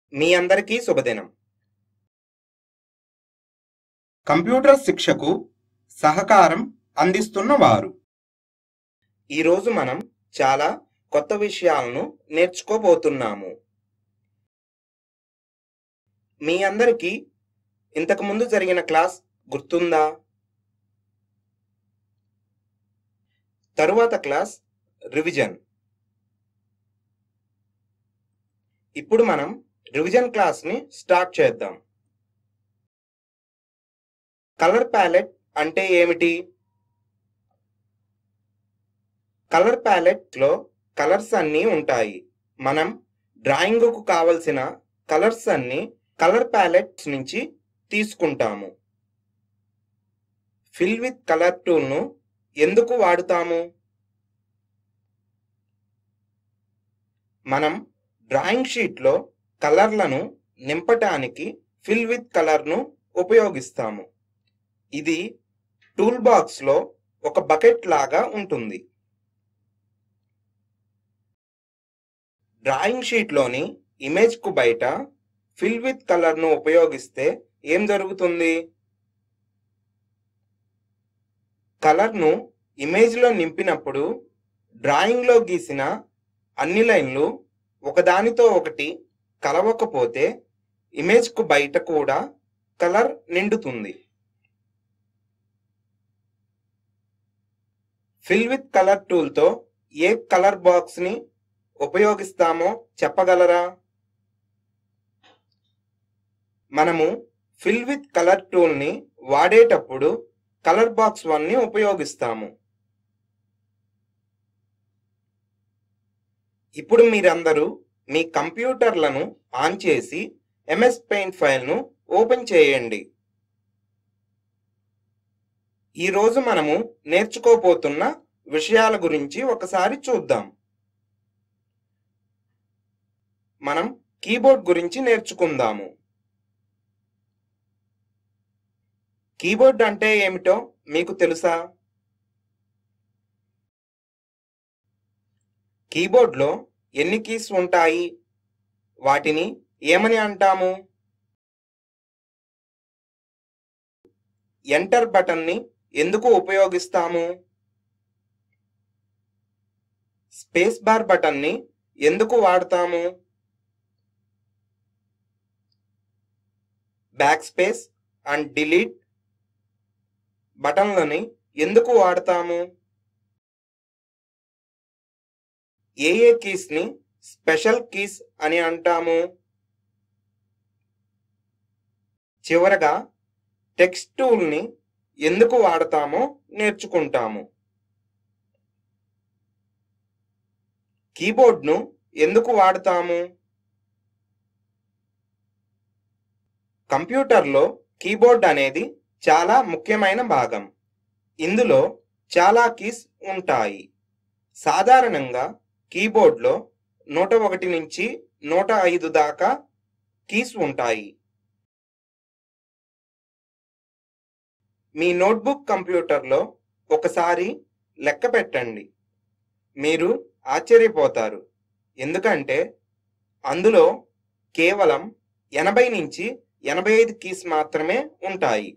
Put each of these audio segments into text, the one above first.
మీ అందరికీ శుభదినం కంప్యూటర్ శిక్షకు సహకారం అందిస్తున్న వారు ఈరోజు మనం చాలా కొత్త విషయాలను నేర్చుకోబోతున్నాము మీ అందరికీ ఇంతకుముందు జరిగిన క్లాస్ గుర్తుందా తరువాత క్లాస్ రివిజన్ ఇప్పుడు మనం రివిజన్ క్లాస్ని స్టార్ట్ చేద్దాం కలర్ ప్యాలెట్ అంటే ఏమిటి కలర్ ప్యాలెట్లో కలర్స్ అన్నీ ఉంటాయి మనం డ్రాయింగ్కు కావలసిన కలర్స్ అన్ని కలర్ ప్యాలెట్స్ నుంచి తీసుకుంటాము ఫిల్ విత్ కలర్ టూల్ను ఎందుకు వాడుతాము మనం డ్రాయింగ్ షీట్లో కలర్లను నింపటానికి ఫిల్ విత్ కలర్ను ఉపయోగిస్తాము ఇది టూల్ బాక్స్లో ఒక బకెట్ లాగా ఉంటుంది డ్రాయింగ్ షీట్లోని ఇమేజ్కు బయట ఫిల్ విత్ కలర్ను ఉపయోగిస్తే ఏం జరుగుతుంది కలర్ను ఇమేజ్లో నింపినప్పుడు డ్రాయింగ్లో గీసిన అన్ని లైన్లు ఒకదానితో ఒకటి కలవకపోతే ఇమేజ్కు బయట కూడా కలర్ నిండుతుంది ఫిల్ విత్ కలర్ టూల్తో ఏ కలర్ బాక్స్ని ఉపయోగిస్తామో చెప్పగలరా మనము ఫిల్ విత్ కలర్ టూల్ని వాడేటప్పుడు కలర్ బాక్స్ వన్ని ఉపయోగిస్తాము ఇప్పుడు మీరందరూ మీ కంప్యూటర్లను ఆన్ చేసి ఎంఎస్ పెయింట్ ఫైల్ను ఓపెన్ చేయండి ఈరోజు మనము నేర్చుకోబోతున్న విషయాల గురించి ఒకసారి చూద్దాం మనం కీబోర్డ్ గురించి నేర్చుకుందాము కీబోర్డ్ అంటే ఏమిటో మీకు తెలుసా కీబోర్డ్లో ఎన్ని కీస్ ఉంటాయి వాటిని ఏమని అంటాము ఎంటర్ బటన్ని ఎందుకు ఉపయోగిస్తాము స్పేస్ బార్ బటన్ని ఎందుకు వాడతాము బ్యాక్ స్పేస్ అండ్ డిలీట్ బటన్లని ఎందుకు వాడతాము ఏ ఏ కీస్ని స్పెషల్ కీస్ అని అంటాము చివరగా టెక్స్ట్ టూల్ని ఎందుకు వాడతామో నేర్చుకుంటాము కీబోర్డ్ను ఎందుకు వాడతాము కంప్యూటర్లో కీబోర్డ్ అనేది చాలా ముఖ్యమైన భాగం ఇందులో చాలా కీస్ ఉంటాయి సాధారణంగా కీబోర్డ్లో నూట ఒకటి నుంచి నూట ఐదు దాకా కీస్ ఉంటాయి మీ నోట్బుక్ కంప్యూటర్లో ఒకసారి లెక్క పెట్టండి మీరు ఆశ్చర్యపోతారు ఎందుకంటే అందులో కేవలం ఎనభై నుంచి ఎనభై ఐదు కీస్ మాత్రమే ఉంటాయి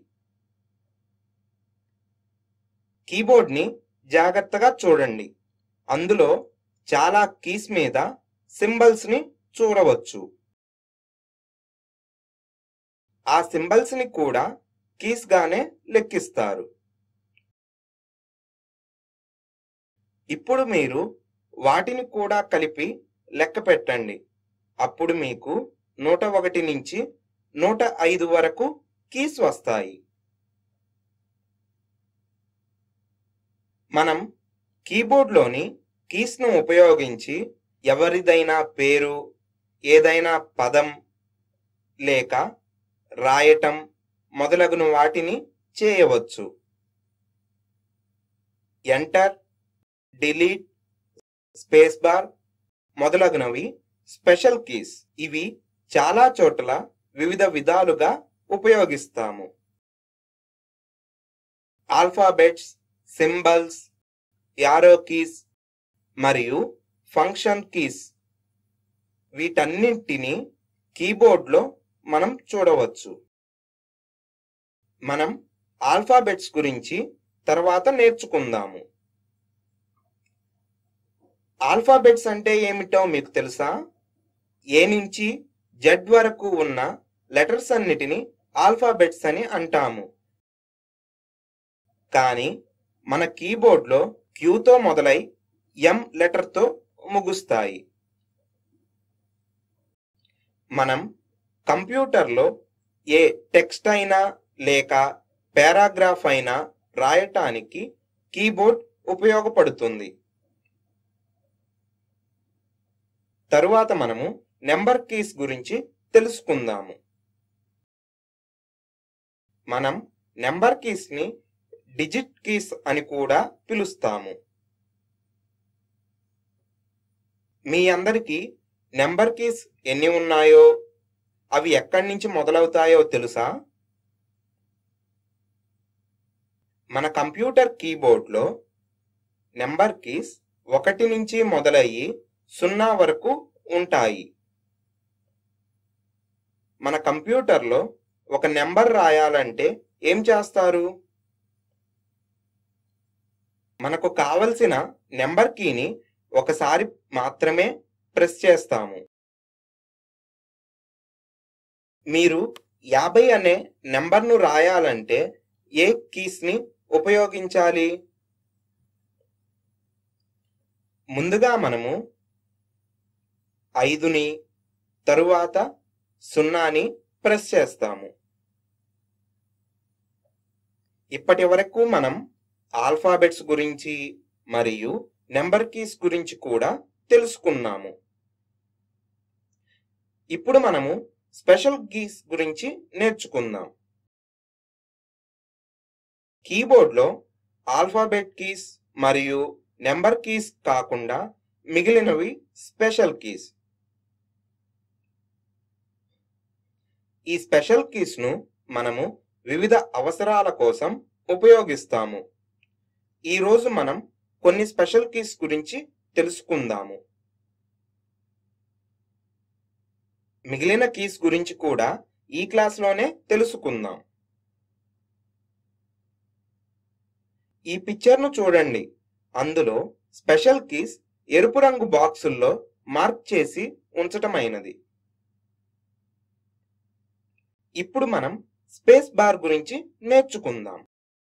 కీబోర్డ్ని జాగ్రత్తగా చూడండి అందులో చాలా కీస్ మీద సింబల్స్ని చూడవచ్చు ఆ సింబల్స్ని కూడా కీస్గానే లెక్కిస్తారు ఇప్పుడు మీరు వాటిని కూడా కలిపి లెక్క పెట్టండి అప్పుడు మీకు నూట ఒకటి నుంచి నూట ఐదు వరకు కీస్ వస్తాయి మనం కీబోర్డ్లోని కీస్ను ఉపయోగించి ఎవరిదైనా పేరు ఏదైనా పదం లేక రాయటం మొదలగున వాటిని చేయవచ్చు ఎంటర్ డిలీట్ స్పేస్ బార్ మొదలగునవి స్పెషల్ కీస్ ఇవి చాలా చోట్ల వివిధ విధాలుగా ఉపయోగిస్తాము ఆల్ఫాబెట్స్ సింబల్స్ యారో కీస్ మరియు ఫంక్షన్ కీస్ వీటన్నింటినీ కీబోర్డ్లో మనం చూడవచ్చు మనం ఆల్ఫాబెట్స్ గురించి తర్వాత నేర్చుకుందాము ఆల్ఫాబెట్స్ అంటే ఏమిటో మీకు తెలుసా ఏ నుంచి జెడ్ వరకు ఉన్న లెటర్స్ అన్నిటిని ఆల్ఫాబెట్స్ అని అంటాము కానీ మన కీబోర్డ్లో క్యూతో మొదలై ఎం లెటర్తో ముగుస్తాయి మనం కంప్యూటర్లో ఏ టెక్స్ట్ అయినా లేక పారాగ్రాఫ్ అయినా రాయటానికి కీబోర్డ్ ఉపయోగపడుతుంది తరువాత మనము నెంబర్ కీస్ గురించి తెలుసుకుందాము మనం నెంబర్ కీస్ ని డిజిట్ కీస్ అని కూడా పిలుస్తాము మీ అందరికీ నెంబర్ కీస్ ఎన్ని ఉన్నాయో అవి ఎక్కడి నుంచి మొదలవుతాయో తెలుసా మన కంప్యూటర్ కీబోర్డ్లో నెంబర్ కీస్ ఒకటి నుంచి మొదలయ్యి సున్నా వరకు ఉంటాయి మన కంప్యూటర్లో ఒక నెంబర్ రాయాలంటే ఏం చేస్తారు మనకు కావలసిన నెంబర్ కీని ఒకసారి మాత్రమే ప్రెస్ చేస్తాము మీరు యాభై అనే నెంబర్ను రాయాలంటే ఏ కీస్ని ఉపయోగించాలి ముందుగా మనము ఐదుని తరువాత సున్నాని ప్రెస్ చేస్తాము ఇప్పటి వరకు మనం ఆల్ఫాబెట్స్ గురించి మరియు నెంబర్ కీస్ గురించి కూడా తెలుసుకున్నాము ఇప్పుడు మనము స్పెషల్ కీస్ గురించి నేర్చుకుందాం కీబోర్డ్లో ఆల్ఫాబెట్ కీస్ మరియు నెంబర్ కీస్ కాకుండా మిగిలినవి స్పెషల్ కీస్ ఈ స్పెషల్ కీస్ ను మనము వివిధ అవసరాల కోసం ఉపయోగిస్తాము ఈ రోజు మనం కొన్ని స్పెషల్ కీస్ గురించి తెలుసుకుందాము మిగిలిన కీస్ గురించి కూడా ఈ క్లాస్లోనే తెలుసుకుందాం ఈ పిక్చర్ను చూడండి అందులో స్పెషల్ కీస్ ఎరుపు రంగు బాక్సుల్లో మార్క్ చేసి ఉంచటమైనది ఇప్పుడు మనం స్పేస్ బార్ గురించి నేర్చుకుందాం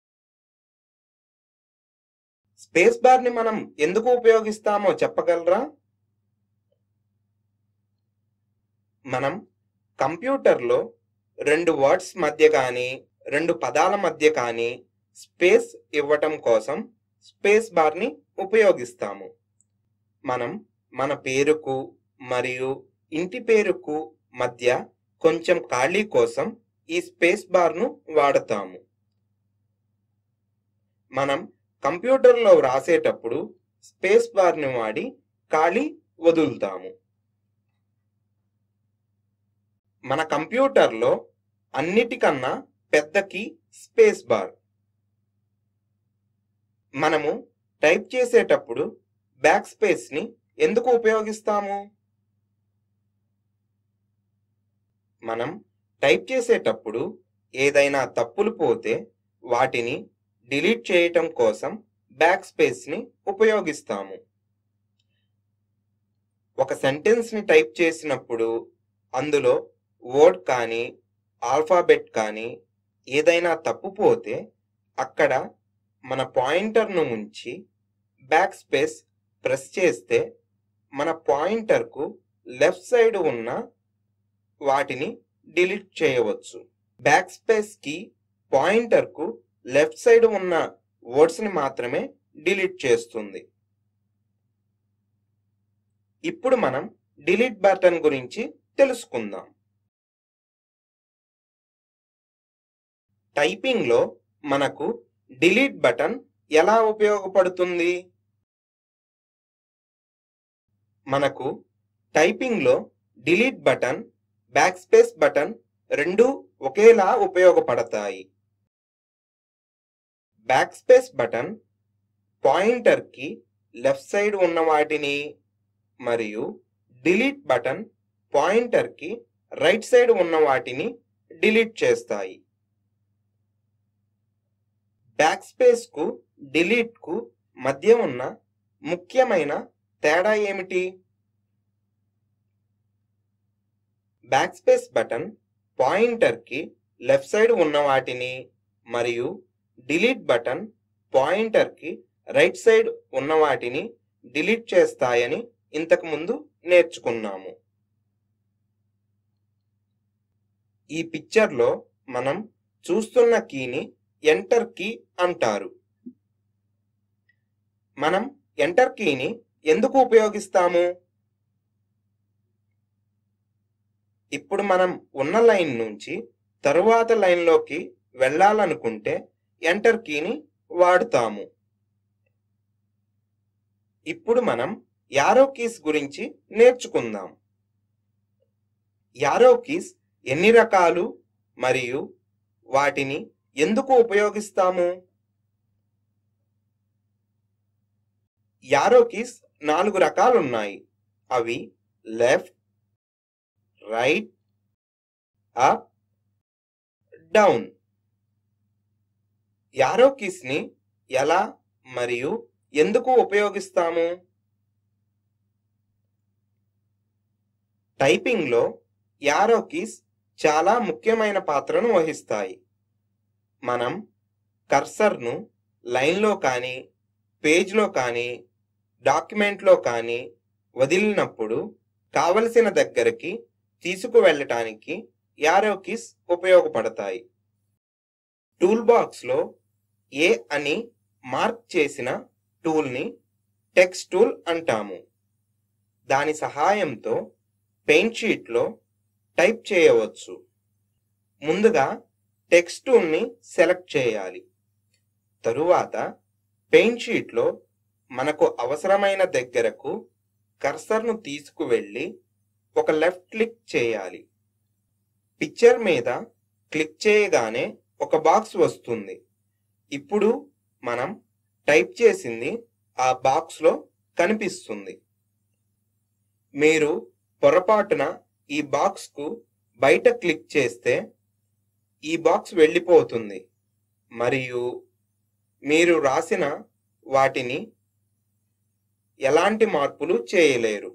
స్పేస్ బార్ ని మనం ఎందుకు ఉపయోగిస్తామో చెప్పగలరా మనం కంప్యూటర్లో రెండు వర్డ్స్ మధ్య కానీ రెండు పదాల మధ్య కానీ స్పేస్ ఇవ్వటం కోసం స్పేస్ బార్ని ఉపయోగిస్తాము మనం మన పేరుకు మరియు ఇంటి పేరుకు మధ్య కొంచెం ఖాళీ కోసం ఈ స్పేస్ బార్ను వాడతాము మనం కంప్యూటర్లో వ్రాసేటప్పుడు స్పేస్ బార్ని వాడి ఖాళీ వదులుతాము మన కంప్యూటర్లో అన్నిటికన్నా పెద్ద కీ స్పేస్ బార్ మనము టైప్ చేసేటప్పుడు బ్యాక్ స్పేస్ ని ఎందుకు ఉపయోగిస్తాము మనం టైప్ చేసేటప్పుడు ఏదైనా తప్పులు పోతే వాటిని డిలీట్ చేయటం కోసం బ్యాక్ స్పేస్ ని ఉపయోగిస్తాము ఒక సెంటెన్స్ ని టైప్ చేసినప్పుడు అందులో వర్డ్ కానీ ఆల్ఫాబెట్ కానీ ఏదైనా తప్పు పోతే అక్కడ మన పాయింటర్ను ఉంచి బ్యాక్ స్పేస్ ప్రెస్ చేస్తే మన పాయింటర్కు లెఫ్ట్ సైడ్ ఉన్న వాటిని డిలీట్ చేయవచ్చు బ్యాక్ స్పేస్ కి పాయింటర్కు లెఫ్ట్ సైడ్ ఉన్న వర్డ్స్ని మాత్రమే డిలీట్ చేస్తుంది ఇప్పుడు మనం డిలీట్ బటన్ గురించి తెలుసుకుందాం టైపింగ్లో మనకు డిలీట్ బటన్ ఎలా ఉపయోగపడుతుంది మనకు టైపింగ్లో delete button back space button రెండు ఒకేలా ఉపయోగపడతాయి బ్యాక్ స్పేస్ బటన్ పాయింటర్కి లెఫ్ట్ సైడ్ ఉన్న వాటిని మరియు డిలీట్ బటన్ పాయింటర్కి రైట్ సైడ్ ఉన్న వాటిని డిలీట్ చేస్తాయి బ్యాక్ స్పేస్కు డిలీట్కు మధ్య ఉన్న ముఖ్యమైన తేడా ఏమిటి బ్యాక్ స్పేస్ బటన్ పాయింటర్కి లెఫ్ట్ సైడ్ ఉన్న వాటిని మరియు డిలీట్ బటన్ పాయింటర్కి రైట్ సైడ్ ఉన్న వాటిని డిలీట్ చేస్తాయని ఇంతకు ముందు నేర్చుకున్నాము ఈ పిక్చర్లో మనం చూస్తున్న కీని ఎంటర్ కీ అంటారు మనం ఎంటర్ కీని ఎందుకు ఉపయోగిస్తాము ఇప్పుడు మనం ఉన్న లైన్ నుంచి తరువాత లైన్లోకి వెళ్ళాలనుకుంటే ఎంటర్ కీని వాడుతాము ఇప్పుడు మనం యారో కీస్ గురించి నేర్చుకుందాం యారో కీస్ ఎన్ని రకాలు మరియు వాటిని ఎందుకు ఉపయోగిస్తాము యారో కీస్ నాలుగు రకాలున్నాయి అవి left right up down arrow keys ని ఎలా మరియు ఎందుకు ఉపయోగిస్తాము టైపింగ్ లో యారో కీస్ చాలా ముఖ్యమైన పాత్రను వహిస్తాయి మనం కర్సర్ను లైన్లో కానీ పేజ్లో కానీ డాక్యుమెంట్లో కానీ వదిలినప్పుడు కావలసిన దగ్గరికి తీసుకువెళ్ళటానికి యారో కీస్ ఉపయోగపడతాయి టూల్ బాక్స్లో ఏ అని మార్క్ చేసిన టూల్ని టెక్స్ట్ టూల్ అంటాము దాని సహాయంతో పెయింట్ షీట్లో టైప్ చేయవచ్చు ముందుగా టెక్స్ట్ టూల్ని సెలెక్ట్ చేయాలి తరువాత పెయింట్ షీట్లో మనకు అవసరమైన దగ్గరకు కర్సర్ను తీసుకువెళ్ళి ఒక లెఫ్ట్ క్లిక్ చేయాలి పిక్చర్ మీద క్లిక్ చేయగానే ఒక బాక్స్ వస్తుంది ఇప్పుడు మనం టైప్ చేసింది ఆ బాక్స్లో కనిపిస్తుంది మీరు పొరపాటున ఈ బాక్స్కు బయట క్లిక్ చేస్తే ఈ బాక్స్ వెళ్ళిపోతుంది మరియు మీరు రాసిన వాటిని ఎలాంటి మార్పులు చేయలేరు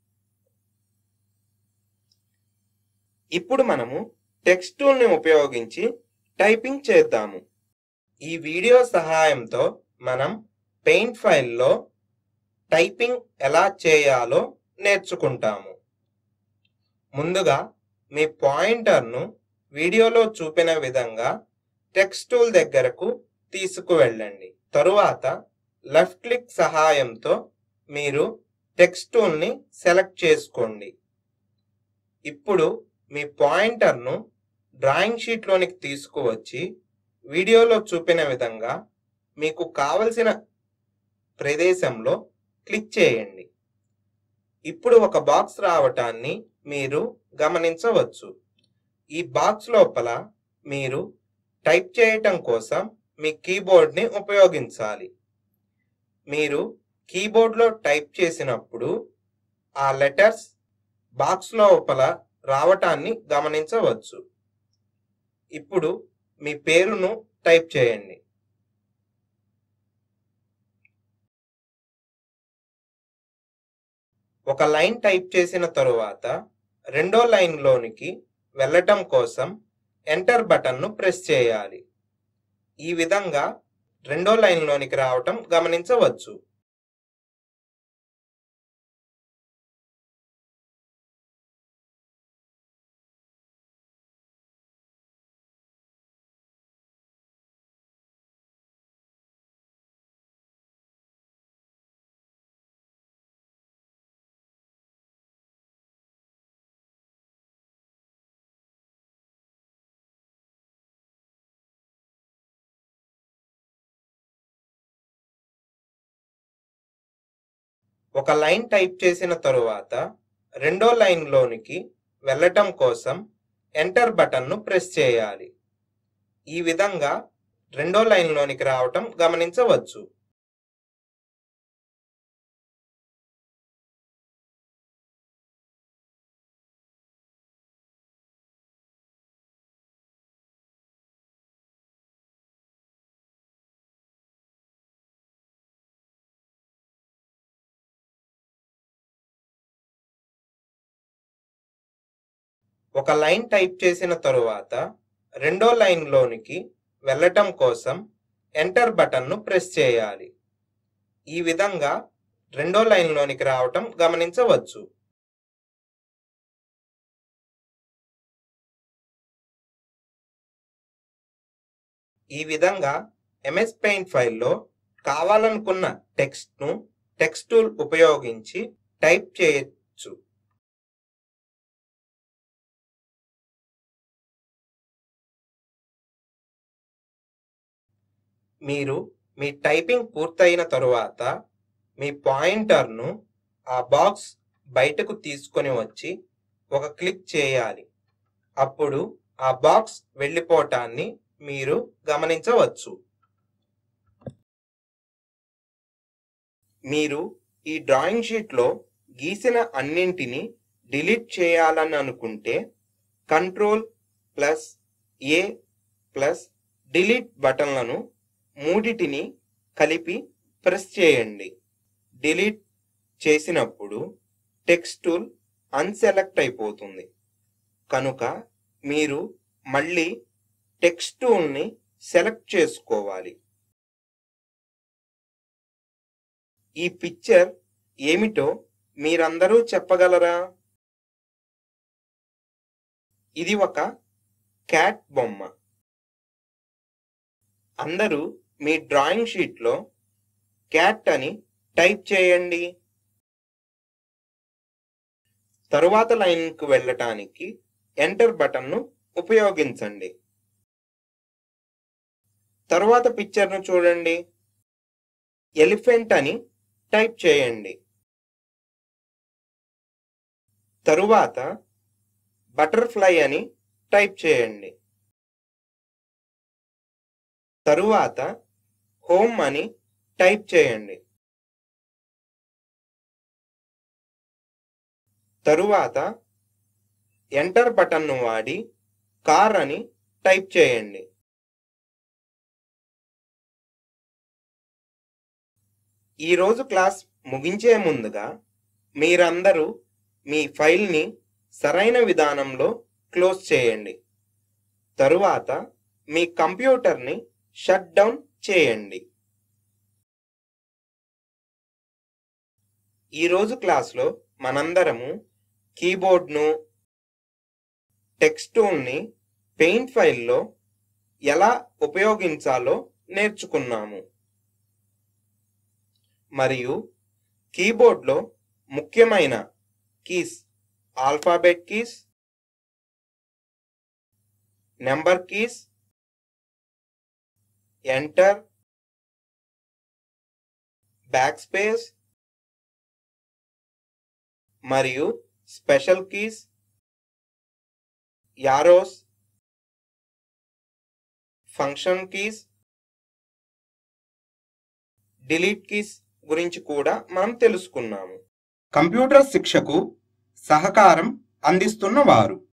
ఇప్పుడు మనము టెక్స్ట్ టూల్ని ఉపయోగించి టైపింగ్ చేద్దాము ఈ వీడియో సహాయంతో మనం పెయింట్ ఫైల్లో టైపింగ్ ఎలా చేయాలో నేర్చుకుంటాము ముందుగా మీ పాయింటర్ను వీడియోలో చూపిన విధంగా టెక్స్ట్ టూల్ దగ్గరకు తీసుకువెళ్ళండి తరువాత లెఫ్ట్ క్లిక్ సహాయంతో మీరు టెక్స్ట్ టూల్ని సెలెక్ట్ చేసుకోండి ఇప్పుడు మీ పాయింటర్ను డ్రాయింగ్ షీట్లోనికి తీసుకువచ్చి వీడియోలో చూపిన విధంగా మీకు కావలసిన ప్రదేశంలో క్లిక్ చేయండి ఇప్పుడు ఒక బాక్స్ రావటాన్ని మీరు గమనించవచ్చు ఈ బాక్స్ లోపల మీరు టైప్ చేయటం కోసం మీ కీబోర్డ్ని ఉపయోగించాలి మీరు కీబోర్డ్లో టైప్ చేసినప్పుడు ఆ లెటర్స్ బాక్స్ లోపల రావటాన్ని గమనించవచ్చు ఇప్పుడు మీ పేరును టైప్ చేయండి ఒక లైన్ టైప్ చేసిన తరువాత రెండో లైన్లోనికి వెళ్ళటం కోసం ఎంటర్ బటన్ను ప్రెస్ చేయాలి ఈ విధంగా రెండో లైన్లోనికి రావటం గమనించవచ్చు ఒక లైన్ టైప్ చేసిన తరువాత రెండో లైన్లోనికి వెళ్ళటం కోసం ఎంటర్ బటన్ను ప్రెస్ చేయాలి ఈ విధంగా రెండో లైన్లోనికి రావటం గమనించవచ్చు ఒక లైన్ టైప్ చేసిన తరువాత రెండో లైన్లోనికి వెళ్ళటం కోసం ఎంటర్ బటన్ను ప్రెస్ చేయాలి ఈ విధంగా రెండో లైన్లోనికి రావటం గమనించవచ్చు ఈ విధంగా ఎంఎస్ పెయింట్ ఫైల్లో కావాలనుకున్న టెక్స్ట్ను టెక్స్ట్ టూల్ ఉపయోగించి టైప్ చేయొచ్చు మీరు మీ టైపింగ్ పూర్తయిన తరువాత మీ పాయింటర్ను ఆ బాక్స్ బయటకు తీసుకొని వచ్చి ఒక క్లిక్ చేయాలి అప్పుడు ఆ బాక్స్ వెళ్ళిపోవటాన్ని మీరు గమనించవచ్చు మీరు ఈ డ్రాయింగ్ షీట్లో గీసిన అన్నింటినీ డిలీట్ చేయాలని అనుకుంటే control plus A plus delete బటన్లను మూడిటిని కలిపి ప్రెస్ చేయండి డిలీట్ చేసినప్పుడు టెక్స్ట్ టూల్ అన్సెలెక్ట్ అయిపోతుంది కనుక మీరు మళ్ళీ టెక్స్ట్ టూల్ని సెలెక్ట్ చేసుకోవాలి ఈ పిక్చర్ ఏమిటో మీరందరూ చెప్పగలరా ఇది ఒక క్యాట్ బొమ్మ అందరూ మీ డ్రాయింగ్ షీట్లో క్యాట్ అని టైప్ చేయండి తరువాత లైన్కు వెళ్ళటానికి ఎంటర్ బటన్ను ఉపయోగించండి తరువాత పిక్చర్ను చూడండి ఎలిఫెంట్ అని టైప్ చేయండి తరువాత బటర్ఫ్లై అని టైప్ చేయండి తరువాత హోమ్ అని టైప్ చేయండి తరువాత ఎంటర్ బటన్ను వాడి కార్ అని టైప్ చేయండి ఈరోజు క్లాస్ ముగించే ముందుగా మీరందరూ మీ ఫైల్ని సరైన విధానంలో క్లోజ్ చేయండి తరువాత మీ కంప్యూటర్ని షట్ డౌన్ చేయండి ఈరోజు క్లాస్లో మనందరము కీబోర్డ్ను టెక్స్టూల్ని పెయింట్ ఫైల్లో ఎలా ఉపయోగించాలో నేర్చుకున్నాము మరియు కీబోర్డ్లో ముఖ్యమైన keys alphabet keys number keys enter back space మరియు special keys arrows function keys delete keys గురించి కూడా మనం తెలుసుకున్నాము కంప్యూటర్ శిక్షకు సహకారం అందిస్తున్న వారు